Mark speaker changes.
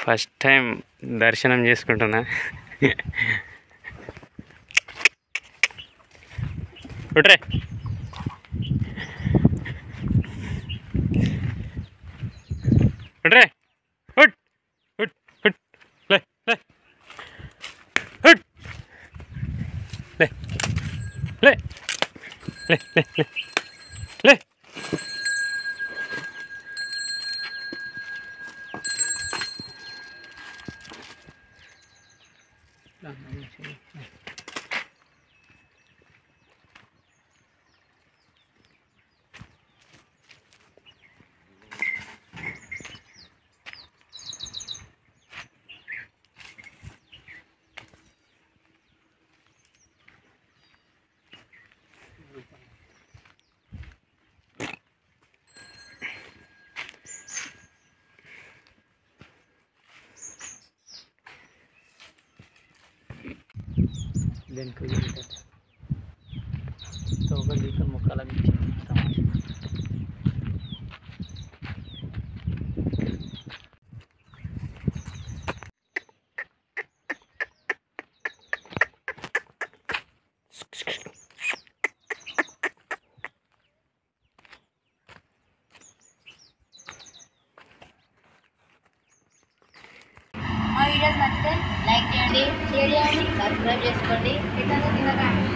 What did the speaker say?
Speaker 1: first time దర్శనం చేసుకుంటున్నా ఉట్రే ఉట్రే ఉట్ ఉట్ ఉట్ లే లే ఉట్ లే లే లే లే లే లే
Speaker 2: देनको यो एउटा तो गली का मुकाला नीचे
Speaker 3: మా వీడియోస్ నచ్చితే లైక్ చేయండి షేర్ చేయండి సబ్స్క్రైబ్ చేసుకోండి ఇతను తినకండి